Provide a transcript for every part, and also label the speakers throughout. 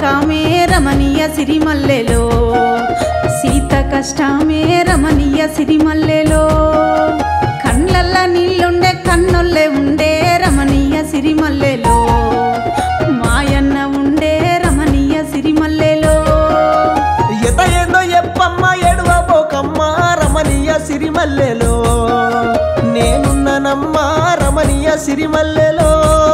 Speaker 1: బతుకామే రమణీయ సిరిమల్లెలో సీత కష్టమే రమణీయ సిరిమల్లెలో కళ్ళల్ల నీళ్ళుండే కన్నుల్లే ఉండే రమణీయ సిరిమల్లెలో మాయన్న ఉండే రమణీయ సిరిమల్లెలో
Speaker 2: ఎత ఏందో ఎప్పమ్మ ఎడవబోకమ్మ రమణీయ సిరిమల్లెలో నేనున్ననమ్మ రమణీయ సిరిమల్లెలో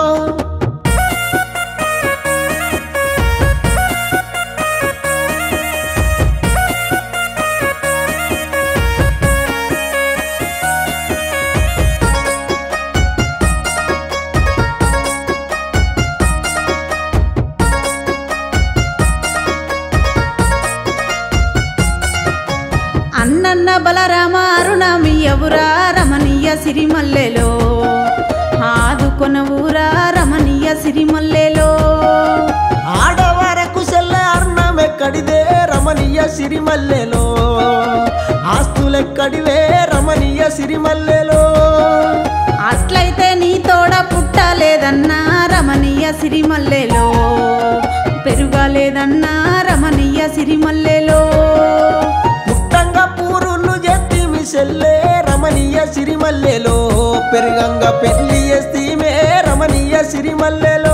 Speaker 1: అన్నన్న బలరామ అరుణమి ఎవరా రమణీయ సిరిమల్లెలో ఆదుకొన ఊరా రమణీయ సిరిమల్లెలో
Speaker 2: ఆడవరకు సెల్ల అర్ణమెక్కడిదే రమణీయ సిరిమల్లెలో ఆస్తులెక్కడివే రమణీయ సిరిమల్లెలో
Speaker 1: అట్లయితే నీ తోడ పుట్టలేదన్నా రమణీయ సిరిమల్లెలో పెరుగలేదన్నా రమణీయ సిరిమల్లెలో
Speaker 2: పుట్టంగా పూరులు ఎత్తి మిసెల్లే రమణీయ సిరిమల్లెలో పెరుగంగా పెళ్లి ఎస్తీమే రమణీయ సిరిమల్లెలో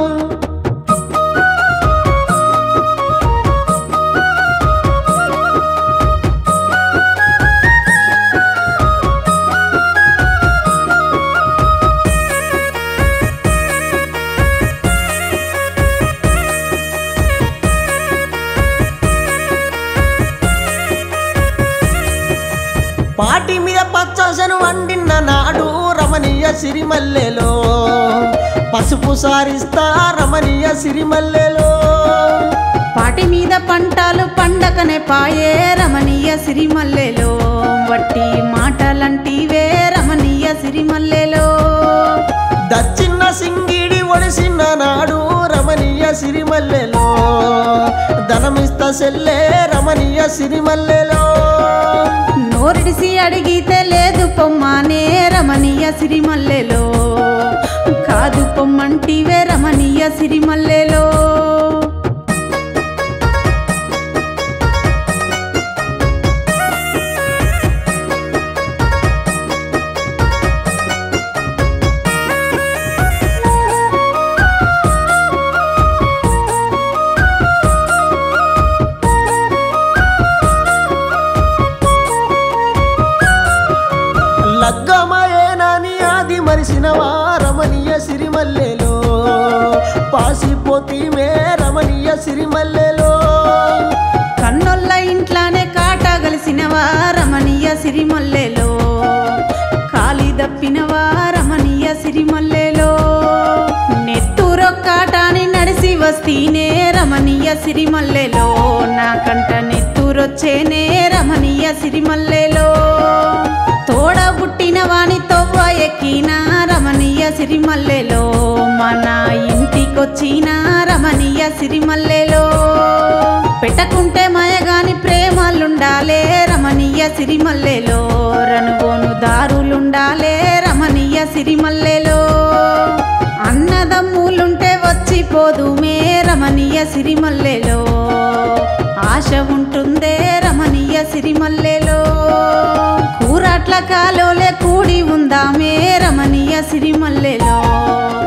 Speaker 2: పాటి మీద పచ్చసను వండిన నాడు రమణీయ సిరిమల్లెలో పసుపు సారిస్తా రమణీయ సిరిమల్లెలో
Speaker 1: పాటి మీద పంటలు పండకనే పాయే రమణీయ సిరిమల్లెలో వట్టి మాటలంటివే రమణీయ సిరిమల్లెలో
Speaker 2: దచ్చిన్న సింగిడి ఒడిసిన నాడు రమణీయ సిరిమల్లెలో ధనమిస్త సెల్లే రమణీయ సిరిమల్లెలో
Speaker 1: నోరిడిసి అడిగితే లేదు పొమ్మానే రమణీయ సిరిమల్లెలో కాదు పొమ్మంటివే రమణీయ సిరిమల్లెలో
Speaker 2: లగ్గమయేనని ఆది మరిసినవా రమణీయ సిరిమల్లెలో పాసిపోతీమే రమణీయ సిరిమల్లెలో
Speaker 1: కన్నొల్ల ఇంట్లానే కాటగలిసినవా రమణీయ సిరిమల్లెలో కాలి దప్పినవా రమణీయ సిరిమల్లెలో నెత్తూరొక్కాటాని నడిసి వస్తీనే రమణీయ సిరిమల్లెలో నాకంట నెత్తూరొచ్చేనే రమణీయ సిరిమల్లెలో తోడ పుట్టిన వాని తొవ్వ ఎక్కిన రమణీయ సిరిమల్లెలో మన ఇంటికొచ్చిన రమణీయ సిరిమల్లెలో పెట్టకుంటే మయగాని ప్రేమలుండాలే రమణీయ సిరిమల్లెలో రనుగోను దారులుండాలే రమణీయ సిరిమల్లెలో అన్నదమ్ములుంటే వచ్చిపోదుమే రమణీయ సిరిమల్లెలో ఆశ ఉంటుందే రమణీయ సిరిమల్లెలో కూరట్ల కాలోలే కూడి ఉందామే రమణీయ సిరిమల్లెలో